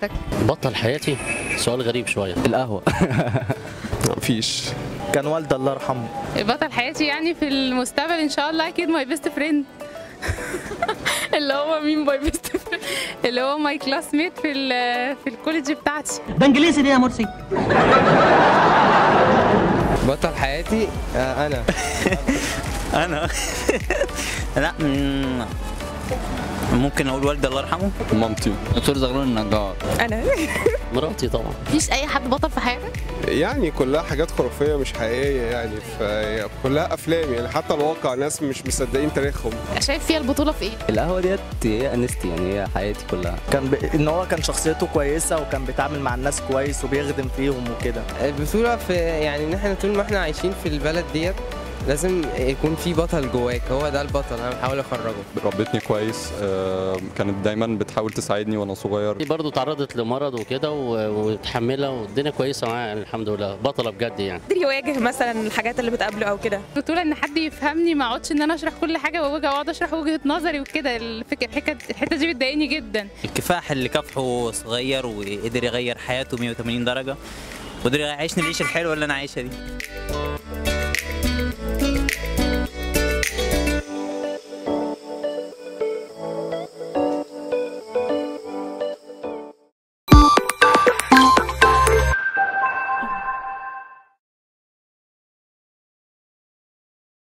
حياتك بطل حياتي سؤال غريب شويه القهوة مفيش كان والدي الله يرحمه بطل حياتي يعني في المستقبل ان شاء الله اكيد ماي بيست فريند اللي هو مين ماي بيست فريند اللي هو ماي كلاس ميت في ال- في الكوليدج بتاعتي ده انجليزي دي يا مرسي بطل حياتي آه انا انا لا مم، ممكن اقول والدي الله يرحمه مامتي دكتور زغلول النجار انا مراتي طبعا مفيش اي حد بطل في حياتك يعني كلها حاجات خرافيه مش حقيقيه يعني فكلها افلام يعني حتى الواقع ناس مش مصدقين تاريخهم شايف فيها البطوله في ايه القهوة ديت هي انستي يعني هي حياتي كلها كان ب... ان هو كان شخصيته كويسه وكان بيتعامل مع الناس كويس وبيخدم فيهم وكده البطولة في يعني ان احنا طول ما احنا عايشين في البلد ديت لازم يكون في بطل جواك هو ده البطل انا بحاول اخرجه ربتني كويس آه، كانت دايما بتحاول تساعدني وانا صغير دي برضه تعرضت لمرض وكده و- ومتحمله والدنيا كويسه معاها يعني الحمد لله بطله بجد يعني قدر يواجه مثلا الحاجات اللي بتقابله او كده البطوله ان حد يفهمني ما اقعدش ان انا اشرح كل حاجه واوجه واقعد اشرح وجهه نظري وكده الفكره الحكه الحته دي بتضايقني جدا الكفاح اللي كافحه صغير وقدر يغير حياته 180 درجه وقدر يعيشني العيشه الحلوه اللي انا عايشها دي